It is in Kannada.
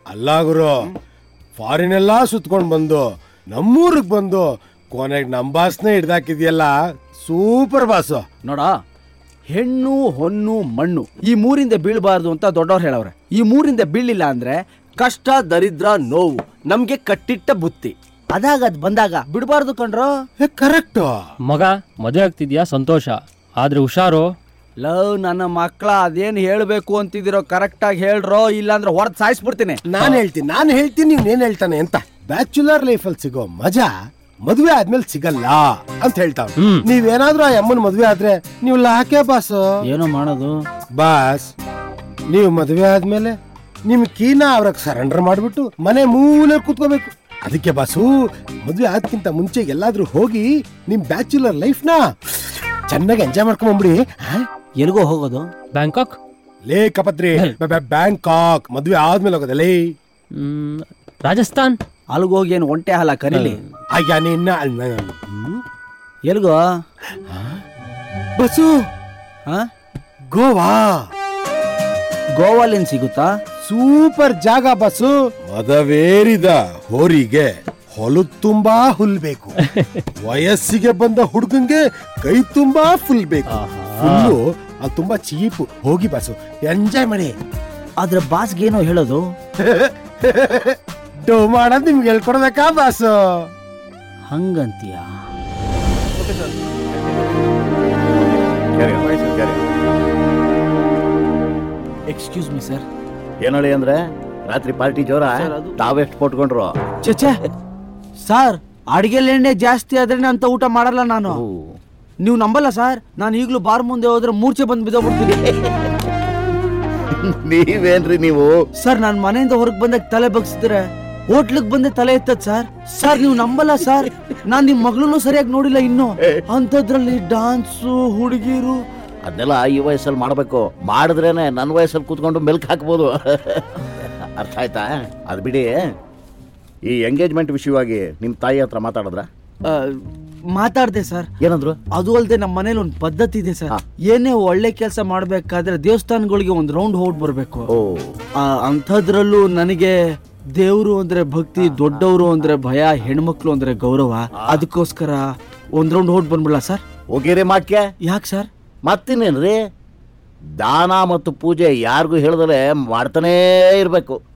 ಅಲ್ಲ ಗುರು ಫಾರಿನ್ ಎಲ್ಲಾ ಸುತ್ಕೊಂಡ್ ಬಂದು ನಮ್ಮೂರಿಗೆ ಬಂದು ಕೊನೆಗೆ ನಮ್ ಬಾಸ್ನೇ ಹಿಡ್ದಾಕಿದ್ಯಲ್ಲ ಸೂಪರ್ ಬಾಸು ನೋಡ ಹೆಣ್ಣು ಹೊನ್ನು ಮಣ್ಣು ಈ ಮೂರಿಂದ ಬೀಳಬಾರ್ದು ಅಂತ ದೊಡ್ಡವ್ರು ಹೇಳವ್ರೆ ಈ ಮೂರಿಂದ ಬೀಳಿಲ್ಲ ಅಂದ್ರೆ ಕಷ್ಟ ದರಿದ್ರ ನೋವು ನಮ್ಗೆ ಕಟ್ಟಿಟ್ಟ ಬುತ್ತಿ ಅದಾಗ ಅದ್ ಬಂದಾಗ ಬಿಡಬಾರ್ದು ಕಣ್ರೋ ಕರೆಕ್ಟ್ ಮಗ ಮದುವೆ ಆಗ್ತಿದ್ಯಾ ಸಂತೋಷ ಆದ್ರೆ ಹುಷಾರು ಲವ್ ನನ್ನ ಮಕ್ಕಳ ಅದೇನ್ ಹೇಳ್ಬೇಕು ಅಂತಿದಿರೋ ಕರೆಕ್ಟಾಗಿ ಹೇಳ್ರೋ ಇಲ್ಲಾಂದ್ರೆ ಹೊಡೆದ್ ಸಾಯಿಸ್ಬಿಡ್ತೀನಿ ನಾನ್ ಹೇಳ್ತೀನಿ ನಾನು ಹೇಳ್ತೀನಿ ನೀವ್ ಏನ್ ಹೇಳ್ತಾನೆ ಅಂತ ಬ್ಯಾಚುಲರ್ ಲೈಫ್ ಅಲ್ಲಿ ಸಿಗೋ ಮಜಾ ಮದ್ವೆ ಆದ್ಮೇಲೆ ಸಿಗಲ್ಲ ಅಂತ ಹೇಳ್ತಾವ್ ನೀವೇನಾದ್ರೂ ಆ ಅಮ್ಮನ ಮದ್ವೆ ಆದ್ರೆ ನೀವು ಲಾಕೆ ಬಾಸ್ ಏನೋ ಮಾಡೋದು ಬಾಸ್ ನೀವು ಮದ್ವೆ ಆದ್ಮೇಲೆ ನಿಮ್ ಕೀನ ಅವ್ರಿಗೆ ಸರೆಂಡರ್ ಮಾಡ್ಬಿಟ್ಟು ಮನೆ ಮೂಲೆ ಕೂತ್ಕೋಬೇಕು ಅದಕ್ಕೆ ಬಾಸು ಮದ್ವೆ ಆದ್ಕಿಂತ ಮುಂಚೆ ಎಲ್ಲಾದ್ರೂ ಹೋಗಿ ನಿಮ್ ಬ್ಯಾಚುಲರ್ ಲೈಫ್ ನ ಚೆನ್ನಾಗಿ ಎಂಜಾಯ್ ಮಾಡ್ಕೊಂಡ್ಬಿಡಿ ಎಲ್ಗೋ ಹೋಗೋದು ಬ್ಯಾಂಕಾಕ್ ಲೇ ಕಪತ್ರಿ ಬ್ಯಾಂಕಾಕ್ ಮದ್ವೆ ಆದ್ಮೇಲೆ ಹೋಗೋದಲ್ಲೇ ಮ್, ರಾಜಸ್ಥಾನ್ ಅಲ್ಗೋಗಿ ಏನು ಒಂಟೆ ಹಾಲ ಕರೀಲಿ ಅಯ್ಯ ನಿನ್ನ ಹ್ಮ್? ಎಲ್ಗೋ ಬಸ್ಸು ಹಾ ಗೋವಾ ಗೋವಾಲಿನ್ ಸಿಗುತ್ತಾ ಸೂಪರ್ ಜಾಗ ಬಸ್ಸು ಮದವೇರಿದ ಹೋರಿಗೆ ಹೊಲು ತುಂಬಾ ಹುಲ್ ಬೇಕು ವಯಸ್ಸಿಗೆ ಬಂದ ಹುಡುಗಂಗೆ ಕೈ ತುಂಬಾ ಫುಲ್ ಬೇಕು ಫುಲ್ಲು ಅದು ತುಂಬಾ ಚೀಪ್ ಹೋಗಿ ಬಸ್ಸು ಎಂಜಾಯ್ ಮಾಡಿ ಆದ್ರೆ ಬಾಸ್ಗೇನೋ ಹೇಳೋದು ಡೋ ಮಾಡೋದ್ ನಿಮ್ಗೆ ಹೇಳ್ಕೊಡ್ಬೇಕಾ ಬಾಸು ಹಂಗಂತೀಯ ಎಕ್ಸ್ಕ್ಯೂಸ್ ಮಿ ಸರ್ ಏನಳಿ ಅಂದ್ರೆ ರಾತ್ರಿ ಪಾರ್ಟಿ ಜೋರ ತಾವೆಷ್ಟು ಪಟ್ಕೊಂಡ್ರು ಚಚೆ ಸರ್ ಅಡಿಗೆಲ್ ಎಣ್ಣೆ ಜಾಸ್ತಿ ಆದ್ರೆ ಅಂತ ಊಟ ಮಾಡಲ್ಲ ನಾನು ನೀವು ನಂಬಲ್ಲ ಸರ್ ನಾನು ಈಗಲೂ ಬಾರ್ ಮುಂದೆ ಹೋದ್ರೆ ಮೂರ್ಛೆ ಬಂದು ಬಿದ್ದೋಗ್ಬಿಡ್ತೀನಿ ನೀವೇನ್ರಿ ನೀವು ಸರ್ ನಾನು ಮನೆಯಿಂದ ಹೊರಗೆ ಬಂದಾಗ ತಲೆ ಬಗ್ಸಿದ್ರೆ ಹೋಟ್ಲಿಗೆ ಬಂದೆ ತಲೆ ಎತ್ತದ್ ಸರ್ ಸರ್ ನೀವು ನಂಬಲ್ಲ ಸರ್ ನಾನ್ ನಿಮ್ ಮಗಳನ್ನೂ ಸರಿಯಾಗಿ ನೋಡಿಲ್ಲ ಇನ್ನು ಅಂಥದ್ರಲ್ಲಿ ಡಾನ್ಸು ಹುಡುಗಿರು ಅದನ್ನೆಲ್ಲ ಈ ವಯಸ್ಸಲ್ಲಿ ಮಾಡ್ಬೇಕು ಮಾಡಿದ್ರೇನೆ ನನ್ನ ವಯಸ್ಸಲ್ಲಿ ಕೂತ್ಕೊಂಡು ಮೆಲ್ಕ್ ಹಾಕ್ಬೋದು ಅರ್ಥ ಆಯ್ತಾ ಅದು ಬಿಡಿ ಈ ಎಂಗೇಜ್ಮೆಂಟ್ ವಿಷಯವಾಗಿ ನಿಮ್ಮ ತಾಯಿ ಹತ್ರ ಮಾತಾಡಿದ್ರ ಆ, ಮಾತಾಡ್ದೆ ಸರ್ ಏನಂದ್ರು ಅದು ಅಲ್ಲದೆ ನಮ್ಮ ಮನೇಲಿ ಒಂದು ಪದ್ಧತಿ ಇದೆ ಸರ್ ಏನೇ ಒಳ್ಳೆ ಕೆಲಸ ಮಾಡ್ಬೇಕಾದ್ರೆ ದೇವಸ್ಥಾನಗಳಿಗೆ ಒಂದು ರೌಂಡ್ ಹೋಗಿ ಬರ್ಬೇಕು ಓ ಆ, ಅಂಥದ್ರಲ್ಲೂ ನನಗೆ ದೇವ್ರು ಅಂದ್ರೆ ಭಕ್ತಿ ದೊಡ್ಡವರು ಅಂದ್ರೆ ಭಯ ಹೆಣ್ಮಕ್ಳು ಅಂದ್ರೆ ಗೌರವ ಅದಕ್ಕೋಸ್ಕರ ಒಂದ್ ರೌಂಡ್ ಹೊಡ್ ಬಂದ್ಬಿಡ್ಲಾ ಸರ್ ಹೋಗಿರಿ ಮಾಕ್ಯ ಯಾಕೆ ಸರ್ ಮತ್ತಿನ್ನೇನ್ರಿ ದಾನ ಮತ್ತು ಪೂಜೆ ಯಾರಿಗೂ ಹೇಳ್ದಲೆ ಮಾಡ್ತಾನೇ ಇರಬೇಕು